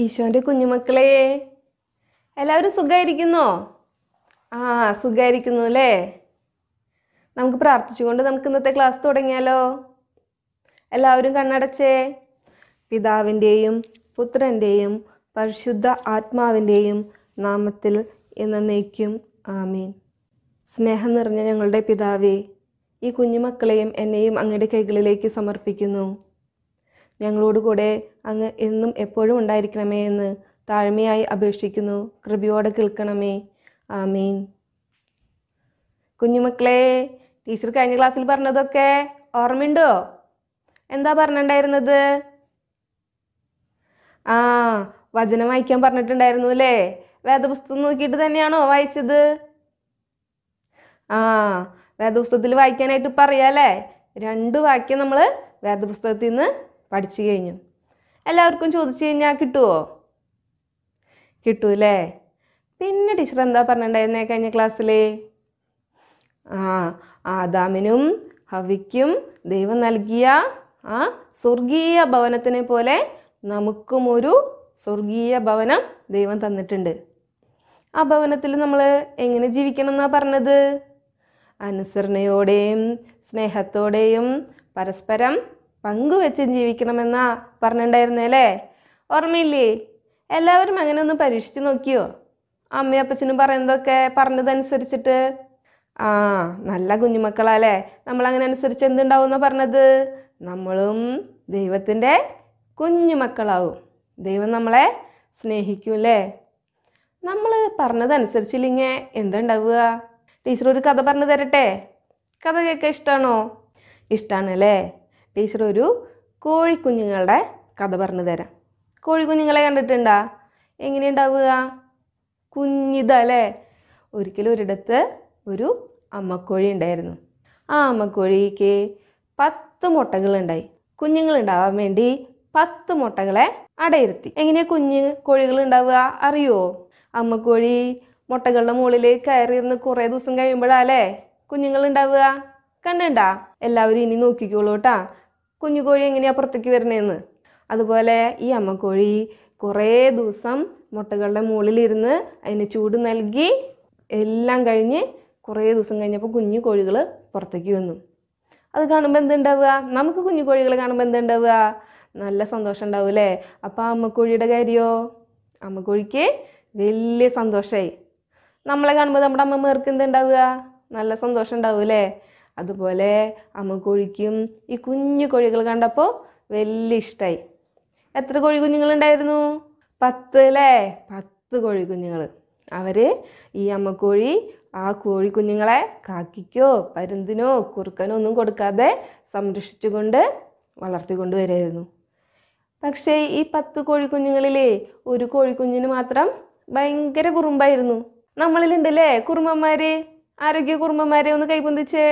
ഈശോൻ്റെ കുഞ്ഞുമക്കളെ എല്ലാവരും സുഖമായിരിക്കുന്നോ ആ സുഖമായിരിക്കുന്നു അല്ലേ നമുക്ക് പ്രാർത്ഥിച്ചുകൊണ്ട് നമുക്ക് ഇന്നത്തെ ക്ലാസ് തുടങ്ങിയാലോ എല്ലാവരും കണ്ണടച്ചേ പിതാവിൻ്റെയും പുത്രൻ്റെയും പരിശുദ്ധ ആത്മാവിൻ്റെയും നാമത്തിൽ എന്നേക്കും ആമീൻ സ്നേഹം നിറഞ്ഞ ഞങ്ങളുടെ പിതാവേ ഈ കുഞ്ഞുമക്കളെയും എന്നെയും അങ്ങയുടെ കൈകളിലേക്ക് സമർപ്പിക്കുന്നു ഞങ്ങളോട് കൂടെ അങ്ങ് എന്നും എപ്പോഴും ഉണ്ടായിരിക്കണമേ എന്ന് താഴ്മയായി അപേക്ഷിക്കുന്നു കൃപയോടെ കേൾക്കണമേ ആമീൻ കുഞ്ഞുമക്കളെ ടീച്ചർ കഴിഞ്ഞ ക്ലാസ്സിൽ പറഞ്ഞതൊക്കെ ഓർമ്മയുണ്ടോ എന്താ പറഞ്ഞിട്ടുണ്ടായിരുന്നത് ആ വചനം വായിക്കാൻ പറഞ്ഞിട്ടുണ്ടായിരുന്നു അല്ലേ വേദപുസ്തകം നോക്കിയിട്ട് തന്നെയാണോ വായിച്ചത് ആ വേദപുസ്തകത്തിൽ വായിക്കാനായിട്ട് പറയാല്ലേ രണ്ട് വാക്യം നമ്മൾ വേദപുസ്തകത്തിൽ നിന്ന് പഠിച്ചു കഴിഞ്ഞു എല്ലാവർക്കും ചോദിച്ചു കഴിഞ്ഞാൽ കിട്ടുമോ കിട്ടൂല്ലേ പിന്നെ ടീച്ചർ എന്താ പറഞ്ഞിട്ടുണ്ടായിരുന്നേ കഴിഞ്ഞ ക്ലാസ്സിൽ ആ ആദാമിനും ഹവിക്കും ദൈവം നൽകിയ ആ സ്വർഗീയ ഭവനത്തിനെ പോലെ നമുക്കും ഒരു സ്വർഗീയ ഭവനം ദൈവം തന്നിട്ടുണ്ട് ആ ഭവനത്തിൽ നമ്മൾ എങ്ങനെ ജീവിക്കണം എന്നാ പറഞ്ഞത് അനുസരണയോടെയും സ്നേഹത്തോടെയും പരസ്പരം പങ്കുവെച്ച് ജീവിക്കണമെന്നാ പറഞ്ഞിട്ടുണ്ടായിരുന്നേ അല്ലേ ഓർമ്മയില്ലേ എല്ലാവരും അങ്ങനെ ഒന്ന് പരീക്ഷിച്ച് നോക്കിയോ അമ്മയും അപ്പച്ചനും പറയുന്നതൊക്കെ പറഞ്ഞതനുസരിച്ചിട്ട് ആ നല്ല കുഞ്ഞുമക്കളല്ലേ നമ്മളങ്ങനെ അനുസരിച്ച് എന്തുണ്ടാവും എന്നാ പറഞ്ഞത് നമ്മളും ദൈവത്തിൻ്റെ കുഞ്ഞുമക്കളാവും ദൈവം നമ്മളെ സ്നേഹിക്കും അല്ലേ നമ്മൾ പറഞ്ഞതനുസരിച്ചില്ലെങ്കിൽ എന്താ ഉണ്ടാവുക ടീച്ചർ ഒരു കഥ പറഞ്ഞു തരട്ടെ കഥ കേൾക്കാൻ ഇഷ്ടമാണോ ഇഷ്ടമാണ് അല്ലേ ടീച്ചർ ഒരു കോഴിക്കുഞ്ഞുങ്ങളുടെ കഥ പറഞ്ഞു തരാം കോഴിക്കുഞ്ഞുങ്ങളെ കണ്ടിട്ടുണ്ടാ എങ്ങനെയുണ്ടാവുക കുഞ്ഞിതല്ലേ ഒരിക്കലും ഒരിടത്ത് ഒരു അമ്മക്കോഴി ഉണ്ടായിരുന്നു ആ അമ്മക്കോഴിക്ക് പത്ത് മുട്ടകളുണ്ടായി കുഞ്ഞുങ്ങളുണ്ടാവാൻ വേണ്ടി പത്ത് മുട്ടകളെ അടയിരുത്തി എങ്ങനെയാ കുഞ്ഞ് കോഴികൾ ഉണ്ടാവുക അറിയോ അമ്മക്കോഴി മുട്ടകളുടെ മുകളിൽ കയറിയിരുന്ന് കുറേ ദിവസം കഴിയുമ്പോഴല്ലേ കുഞ്ഞുങ്ങൾ ഉണ്ടാവുക കണ്ടുണ്ടാ എല്ലാവരും ഇനി നോക്കിക്കോളൂ കേട്ടാ കുഞ്ഞു കോഴി എങ്ങനെയാ പുറത്തേക്ക് വരണേന്ന് അതുപോലെ ഈ അമ്മക്കോഴി കുറേ ദിവസം മുട്ടകളുടെ മുകളിലിരുന്ന് അതിന് ചൂട് നൽകി എല്ലാം കഴിഞ്ഞ് കുറേ ദിവസം കഴിഞ്ഞപ്പോൾ കുഞ്ഞു കോഴികൾ പുറത്തേക്ക് വന്നു അത് കാണുമ്പോൾ എന്തുണ്ടാവുക നമുക്ക് കുഞ്ഞു കോഴികൾ കാണുമ്പോൾ എന്തുണ്ടാവുക നല്ല സന്തോഷം ഉണ്ടാവും അല്ലേ അപ്പോൾ ആ അമ്മക്കോഴിയുടെ കാര്യമോ അമ്മക്കോഴിക്ക് വലിയ സന്തോഷമായി നമ്മളെ കാണുമ്പോൾ നമ്മുടെ അമ്മമാർക്ക് എന്തുണ്ടാവുക നല്ല സന്തോഷം ഉണ്ടാവും അല്ലേ അതുപോലെ അമ്മക്കോഴിക്കും ഈ കുഞ്ഞു കോഴികൾ കണ്ടപ്പോൾ വലിയ ഇഷ്ടമായി എത്ര കോഴി കുഞ്ഞുങ്ങളുണ്ടായിരുന്നു പത്ത് അല്ലേ പത്ത് കോഴി കുഞ്ഞുങ്ങൾ അവർ ഈ അമ്മക്കോഴി ആ കോഴി കുഞ്ഞുങ്ങളെ കാക്കിക്കോ പരുന്തിനോ കുറുക്കനോ ഒന്നും കൊടുക്കാതെ സംരക്ഷിച്ചുകൊണ്ട് വളർത്തിക്കൊണ്ട് വരായിരുന്നു പക്ഷേ ഈ പത്ത് കോഴിക്കുഞ്ഞുങ്ങളിലേ ഒരു കോഴിക്കുഞ്ഞിന് മാത്രം ഭയങ്കര കുറുമ്പായിരുന്നു നമ്മളിലുണ്ടല്ലേ കുറുമ്പന്മാര് ആരോഗ്യ കുറുമ്പന്മാരെ ഒന്ന് കൈപൊന്തിച്ചേ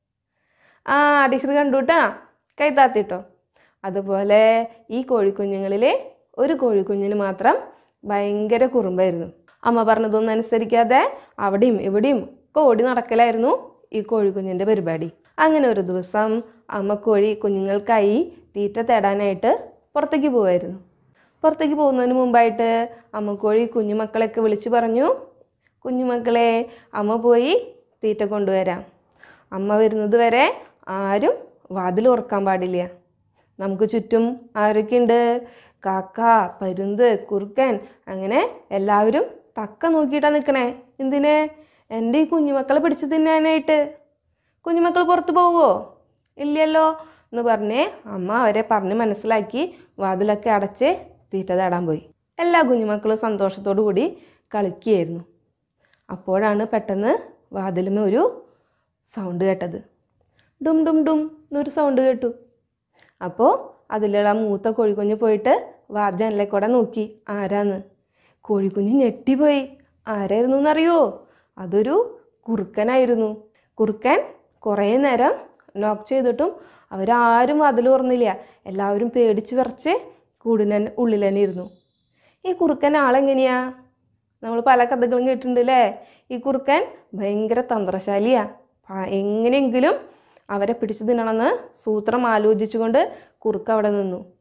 ആ ടീച്ചർ കണ്ടുട്ടാ കൈ താത്തിട്ടോ അതുപോലെ ഈ കോഴിക്കുഞ്ഞുങ്ങളിൽ ഒരു കോഴിക്കുഞ്ഞിന് മാത്രം ഭയങ്കര കുറുമ്പായിരുന്നു അമ്മ പറഞ്ഞതൊന്നും അനുസരിക്കാതെ അവിടെയും ഇവിടെയും ഒക്കെ ഓടി നടക്കലായിരുന്നു ഈ കോഴിക്കുഞ്ഞിൻ്റെ പരിപാടി അങ്ങനെ ഒരു ദിവസം അമ്മ കോഴി കുഞ്ഞുങ്ങൾക്കായി തീറ്റ തേടാനായിട്ട് പുറത്തേക്ക് പോവായിരുന്നു പുറത്തേക്ക് പോകുന്നതിന് മുമ്പായിട്ട് അമ്മക്കോഴി കുഞ്ഞുമക്കളെയൊക്കെ വിളിച്ചു പറഞ്ഞു കുഞ്ഞുമക്കളെ അമ്മ പോയി തീറ്റ കൊണ്ടുവരാം അമ്മ വരുന്നത് വരെ ആരും വാതിൽ ഉറക്കാൻ പാടില്ല നമുക്ക് ചുറ്റും ആരൊക്കെയുണ്ട് കാക്ക പരുന്ത് കുറുക്കൻ അങ്ങനെ എല്ലാവരും തക്ക നോക്കിയിട്ടാണ് നിൽക്കണേ എന്തിനെ എൻ്റെ ഈ കുഞ്ഞുമക്കളെ പിടിച്ചു തിന്നാനായിട്ട് കുഞ്ഞുമക്കൾ പുറത്ത് പോവുമോ ഇല്ലല്ലോ എന്ന് പറഞ്ഞേ അമ്മ അവരെ പറഞ്ഞ് മനസ്സിലാക്കി വാതിലൊക്കെ അടച്ച് തീറ്റ തേടാൻ പോയി എല്ലാ കുഞ്ഞുമക്കളും സന്തോഷത്തോടു കൂടി കളിക്കുകയായിരുന്നു അപ്പോഴാണ് പെട്ടെന്ന് വാതിലുമേ ഒരു സൗണ്ട് കേട്ടത് ഡും ഡും ഡും എന്നൊരു സൗണ്ട് കേട്ടു അപ്പോൾ അതിലുള്ള മൂത്ത കോഴിക്കുഞ്ഞ് പോയിട്ട് വാർജനലെ കൂടെ നോക്കി ആരാന്ന് കോഴിക്കുഞ്ഞ് ഞെട്ടിപ്പോയി ആരായിരുന്നു എന്നറിയോ അതൊരു കുറുക്കനായിരുന്നു കുറുക്കൻ കുറേ നേരം നോക്ക് ചെയ്തിട്ടും അവരാരും വാതിൽ തുറന്നില്ല എല്ലാവരും പേടിച്ച് വിറച്ച് കൂടിന് ഉള്ളിൽ തന്നെ ഇരുന്നു ഈ കുറുക്കൻ ആളെങ്ങനെയാ നമ്മൾ പല കഥകളും കേട്ടിട്ടുണ്ട് അല്ലേ ഈ കുറുക്കൻ ഭയങ്കര തന്ത്രശാലിയാ പ- എങ്ങനെയെങ്കിലും അവരെ പിടിച്ചു തിന്നണമെന്ന് സൂത്രം ആലോചിച്ചുകൊണ്ട് കുറുക്ക് അവിടെ നിന്നു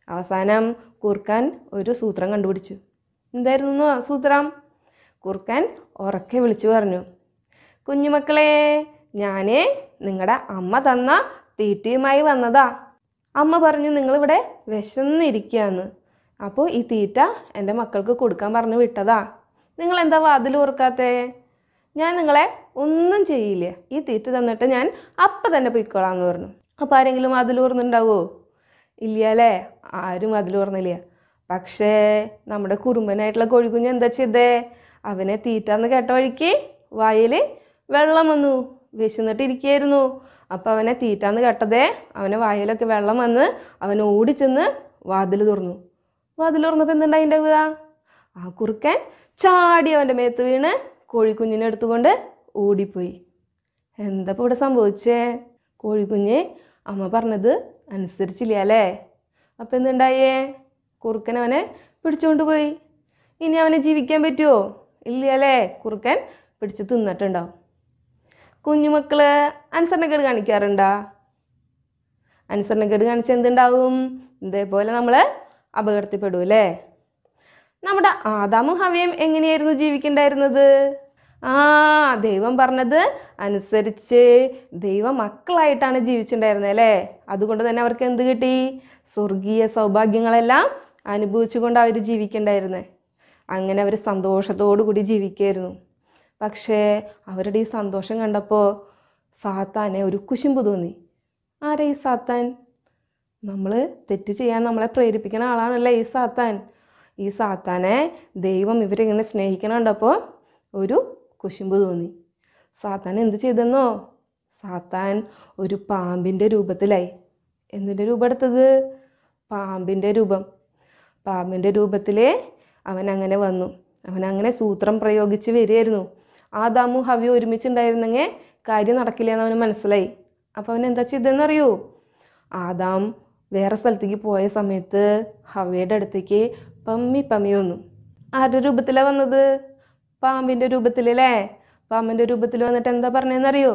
അവസാനം കൂർക്കാൻ ഒരു സൂത്രം കണ്ടുപിടിച്ചു എന്തായിരുന്നു ആ സൂത്രം കുറുക്കൻ ഉറക്കെ വിളിച്ചു പറഞ്ഞു കുഞ്ഞുമക്കളെ ഞാനേ നിങ്ങളുടെ അമ്മ തന്ന തീറ്റയുമായി വന്നതാ അമ്മ പറഞ്ഞു നിങ്ങളിവിടെ വിശന്നിരിക്കുകയെന്ന് അപ്പോൾ ഈ തീറ്റ എൻ്റെ മക്കൾക്ക് കൊടുക്കാൻ പറഞ്ഞ് വിട്ടതാ നിങ്ങൾ എന്താ വാതിൽ ഓർക്കാത്തേ ഞാൻ നിങ്ങളെ ഒന്നും ചെയ്യില്ല ഈ തീറ്റ തന്നിട്ട് ഞാൻ അപ്പം തന്നെ പൊയ്ക്കോളാന്ന് പറഞ്ഞു അപ്പോൾ ആരെങ്കിലും വാതിൽ ഓർന്നുണ്ടാവോ ഇല്ല അല്ലേ ആരും വാതിൽ ഓർന്നില്ല പക്ഷേ നമ്മുടെ കുറുമ്പനായിട്ടുള്ള കോഴിക്കുഞ്ഞ് എന്താ ചെയ്തേ അവനെ തീറ്റാന്ന് കേട്ട വഴിക്ക് വായിൽ വെള്ളം വന്നു വിശന്നിട്ട് ഇരിക്കുകയായിരുന്നു അപ്പോൾ അവനെ തീറ്റാന്ന് കേട്ടതേ അവനെ വായിലൊക്കെ വെള്ളം വന്ന് അവൻ ഓടിച്ചെന്ന് വാതിൽ തുറന്നു വാതിൽ തുറന്നപ്പോൾ എന്തുണ്ടായി ഉണ്ടാവുക ആ കുറുക്കൻ ചാടി അവൻ്റെ മേത്ത് വീണ് കോഴിക്കുഞ്ഞിനെ എടുത്തുകൊണ്ട് ഓടിപ്പോയി എന്താ ഇപ്പോൾ ഇവിടെ സംഭവിച്ചേ കോഴിക്കുഞ്ഞ് അമ്മ പറഞ്ഞത് അനുസരിച്ചില്ല അല്ലേ അപ്പം എന്തുണ്ടായേ കുറുക്കൻ അവനെ പിടിച്ചുകൊണ്ട് പോയി ഇനി അവനെ ജീവിക്കാൻ പറ്റുമോ ഇല്ല അല്ലേ കുറുക്കൻ പിടിച്ച് തിന്നിട്ടുണ്ടാവും കുഞ്ഞുമക്കള് അനുസരണക്കേട് കാണിക്കാറുണ്ടാ അനുസരണക്കേട് കാണിച്ച് എന്തുണ്ടാവും ഇതേപോലെ നമ്മൾ അപകടത്തിൽപ്പെടും അല്ലേ നമ്മുടെ ആദാമും ഹവയും എങ്ങനെയായിരുന്നു ജീവിക്കണ്ടായിരുന്നത് ആ ദൈവം പറഞ്ഞത് അനുസരിച്ച് ദൈവ മക്കളായിട്ടാണ് ജീവിച്ചിട്ടുണ്ടായിരുന്നത് അല്ലേ അതുകൊണ്ട് തന്നെ അവർക്ക് എന്ത് കിട്ടി സ്വർഗീയ സൗഭാഗ്യങ്ങളെല്ലാം അനുഭവിച്ചുകൊണ്ട് അവർ ജീവിക്കണ്ടായിരുന്നത് അങ്ങനെ അവർ സന്തോഷത്തോടു കൂടി ജീവിക്കായിരുന്നു പക്ഷേ അവരുടെ ഈ സന്തോഷം കണ്ടപ്പോൾ സാത്താനെ ഒരു കുശുമ്പ് തോന്നി ആരാ ഈ സാത്താൻ നമ്മൾ തെറ്റ് ചെയ്യാൻ നമ്മളെ പ്രേരിപ്പിക്കുന്ന ആളാണല്ലേ ഈ സാത്താൻ ഈ സാത്താനെ ദൈവം ഇവരിങ്ങനെ സ്നേഹിക്കണം കണ്ടപ്പോൾ ഒരു കുശുമ്പ് തോന്നി സാത്താൻ എന്ത് ചെയ്തെന്നോ സാത്താൻ ഒരു പാമ്പിൻ്റെ രൂപത്തിലായി എന്തിൻ്റെ രൂപം എടുത്തത് പാമ്പിൻ്റെ രൂപം പാമ്പിൻ്റെ രൂപത്തിൽ അവൻ അങ്ങനെ വന്നു അവൻ അങ്ങനെ സൂത്രം പ്രയോഗിച്ച് വരികയായിരുന്നു ആദാമും ഹവിയും ഒരുമിച്ചുണ്ടായിരുന്നെങ്കിൽ കാര്യം നടക്കില്ല എന്ന് അവന് മനസ്സിലായി അപ്പോൾ അവൻ എന്താ ചെയ്തതെന്നറിയോ ആദാം വേറെ സ്ഥലത്തേക്ക് പോയ സമയത്ത് ഹവയുടെ അടുത്തേക്ക് പമ്മി പമ്മി വന്നു ആരുടെ രൂപത്തിലാണ് വന്നത് പാമ്പിൻ്റെ രൂപത്തിലല്ലേ പാമ്പിൻ്റെ രൂപത്തിൽ വന്നിട്ട് എന്താ പറഞ്ഞതെന്നറിയോ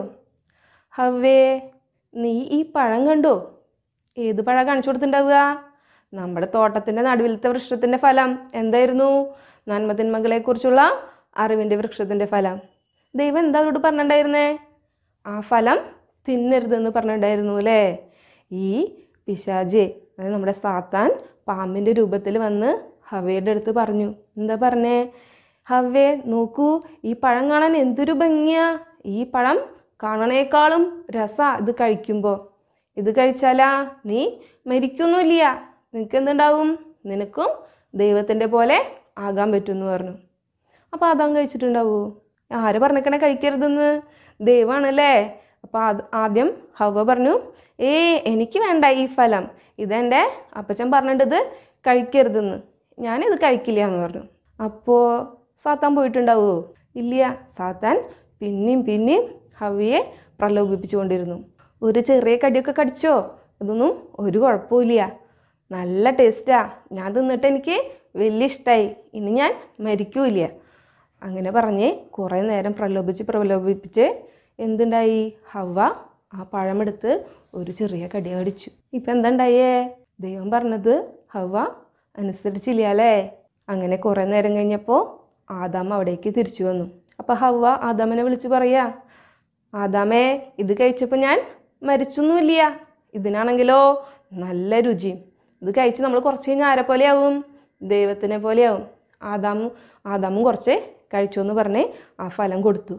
ഹവേ നീ ഈ പഴം കണ്ടോ ഏത് പഴം കാണിച്ചു കൊടുത്തിട്ടുണ്ടാവുക നമ്മുടെ തോട്ടത്തിൻ്റെ നടുവിലത്തെ വൃക്ഷത്തിൻ്റെ ഫലം എന്തായിരുന്നു നന്മതിന്മകളെക്കുറിച്ചുള്ള അറിവിൻ്റെ വൃക്ഷത്തിൻ്റെ ഫലം ദൈവം എന്താ അവരോട് പറഞ്ഞിട്ടുണ്ടായിരുന്നേ ആ ഫലം തിന്നരുതെന്ന് പറഞ്ഞിട്ടുണ്ടായിരുന്നു അല്ലേ ഈ പിശാജെ അതായത് നമ്മുടെ സാത്താൻ പാമ്പിൻ്റെ രൂപത്തിൽ വന്ന് ഹവയുടെ അടുത്ത് പറഞ്ഞു എന്താ പറഞ്ഞേ ഹവേ നോക്കൂ ഈ പഴം കാണാൻ എന്തൊരു ഭംഗിയാ ഈ പഴം കാണണേക്കാളും രസാ ഇത് കഴിക്കുമ്പോൾ ഇത് കഴിച്ചാലാ നീ മരിക്കൊന്നുമില്ല നിനക്ക് എന്തുണ്ടാവും നിനക്കും ദൈവത്തിൻ്റെ പോലെ ആകാൻ പറ്റുമെന്ന് പറഞ്ഞു അപ്പോൾ അതാൻ കഴിച്ചിട്ടുണ്ടാവൂ ആര് പറഞ്ഞേക്കണേ കഴിക്കരുതെന്ന് ദൈവമാണല്ലേ അപ്പോൾ അത് ആദ്യം ഹവ പറഞ്ഞു ഏ എനിക്ക് വേണ്ട ഈ ഫലം ഇതെൻ്റെ അപ്പച്ചൻ പറഞ്ഞിട്ടത് കഴിക്കരുതെന്ന് ഞാനിത് കഴിക്കില്ല എന്ന് പറഞ്ഞു അപ്പോൾ സാത്താൻ പോയിട്ടുണ്ടാവുമോ ഇല്ല സാത്താൻ പിന്നെയും പിന്നെയും ഹവയെ പ്രലോഭിപ്പിച്ചുകൊണ്ടിരുന്നു ഒരു ചെറിയ കടിയൊക്കെ കടിച്ചോ അതൊന്നും ഒരു കുഴപ്പമില്ല നല്ല ടേസ്റ്റാ ഞാൻ തിന്നിട്ട് എനിക്ക് വലിയ ഇഷ്ടമായി ഇനി ഞാൻ മരിക്കൂല അങ്ങനെ പറഞ്ഞ് കുറേ നേരം പ്രലോഭിച്ച് പ്രലോഭിപ്പിച്ച് എന്തുണ്ടായി ഹവ ആ പഴമെടുത്ത് ഒരു ചെറിയ കടി കടിച്ചു ഇപ്പം എന്തുണ്ടായേ ദൈവം പറഞ്ഞത് ഹവ അനുസരിച്ചില്ല അല്ലേ അങ്ങനെ കുറേ നേരം കഴിഞ്ഞപ്പോൾ ആദാം അവിടേക്ക് തിരിച്ചു വന്നു അപ്പോൾ ഹവ ആദാമിനെ വിളിച്ച് പറയാ ആദാമേ ഇത് കഴിച്ചപ്പോൾ ഞാൻ മരിച്ചൊന്നുമില്ല ഇതിനാണെങ്കിലോ നല്ല രുചിയും ഇത് കഴിച്ച് നമ്മൾ കുറച്ച് കഴിഞ്ഞാൽ ആരെ പോലെയാവും ദൈവത്തിനെ പോലെയാവും ആദാമും ആദാമും കുറച്ച് കഴിച്ചു എന്ന് പറഞ്ഞ് ആ ഫലം കൊടുത്തു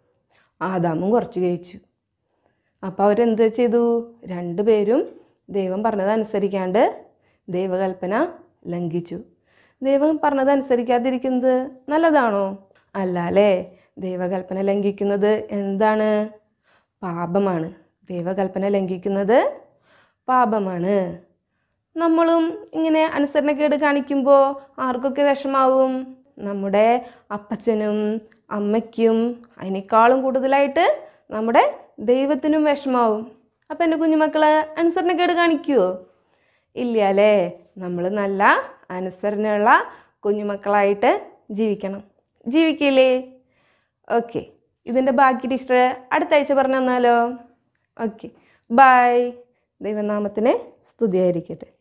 ആദാമും കുറച്ച് കഴിച്ചു അപ്പോൾ അവരെന്ത് ചെയ്തു രണ്ടുപേരും ദൈവം പറഞ്ഞതനുസരിക്കാണ്ട് ദൈവകൽപ്പന ലംഘിച്ചു ദൈവം പറഞ്ഞതനുസരിക്കാതിരിക്കുന്നത് നല്ലതാണോ അല്ല അല്ലേ ദൈവകൽപ്പന ലംഘിക്കുന്നത് എന്താണ് പാപമാണ് ദൈവകൽപ്പന ലംഘിക്കുന്നത് പാപമാണ് നമ്മളും ഇങ്ങനെ അനുസരണക്കേട് കാണിക്കുമ്പോൾ ആർക്കൊക്കെ വിഷമാവും നമ്മുടെ അപ്പച്ചനും അമ്മയ്ക്കും അതിനേക്കാളും കൂടുതലായിട്ട് നമ്മുടെ ദൈവത്തിനും വിഷമാവും അപ്പം എൻ്റെ കുഞ്ഞുമക്കൾ അനുസരണക്കേട് കാണിക്കുമോ ഇല്ല അല്ലേ നമ്മൾ നല്ല അനുസരണയുള്ള കുഞ്ഞുമക്കളായിട്ട് ജീവിക്കണം ജീവിക്കില്ലേ ഓക്കെ ഇതിൻ്റെ ബാക്കി ടീച്ചർ അടുത്ത ആഴ്ച പറഞ്ഞു തന്നാലോ ഓക്കെ ബായ് ദൈവനാമത്തിന് സ്തുതിയായിരിക്കട്ടെ